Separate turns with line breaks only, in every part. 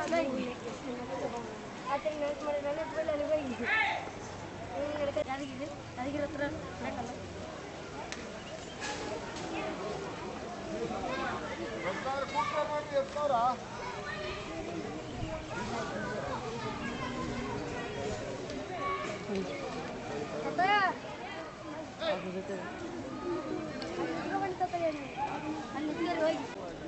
ಯಾದಗಿರಿ ಯಾದಗಿರಿ ಹತ್ರ ಬೇಕಲ್ಲ ಅಲ್ಲಿ ನಿಂತ್ಕೊಳ್ಳಿ ಹೋಗಿ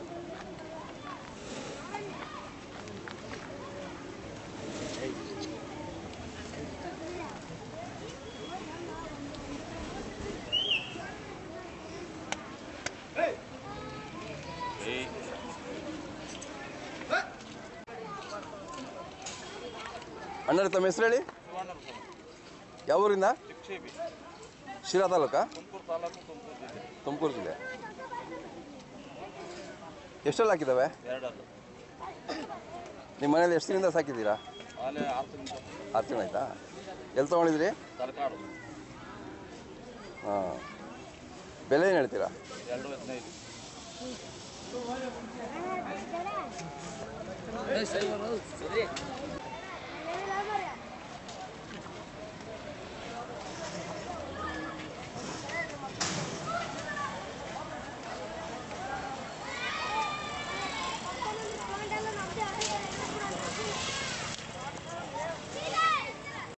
ಅಣ್ಣರ ತಮ್ಮ ಹೆಸರು ಹೇಳಿ ಯಾವ ಊರಿಂದ
ಚಿಕ್ಷೇಬಿ
ಶಿರಾ ತಾಲೂಕಾ
ತುಮಕೂರು ತಾಲೂಕು ತುಮಕೂರು ಜಿಲ್ಲೆ
ತುಮಕೂರು ಜಿಲ್ಲೆ ಎಷ್ಟೆಲ್ಲ ಹಾಕಿದ್ದಾವೆ
ಎರಡಲ್ಲ
ನಿಮ್ಮ ಮನೇಲಿ ಎಷ್ಟು ದಿನದಿಂದ ಸಾಕಿದ್ದೀರಾ
ಆಲೆ ಆರು ತಿಂಗಳು
ಆರು ತಿಂಗಳು ಆಯ್ತಾ ಎಲ್ಲಿ ತೊಗೊಂಡಿದ್ರಿ
ತರಕಾಡು
ಹಾಂ ಬೆಲೆ ಏನು ಹೇಳ್ತೀರಾ
ಎರಡು ಹದಿನೈದು
ಸರಿ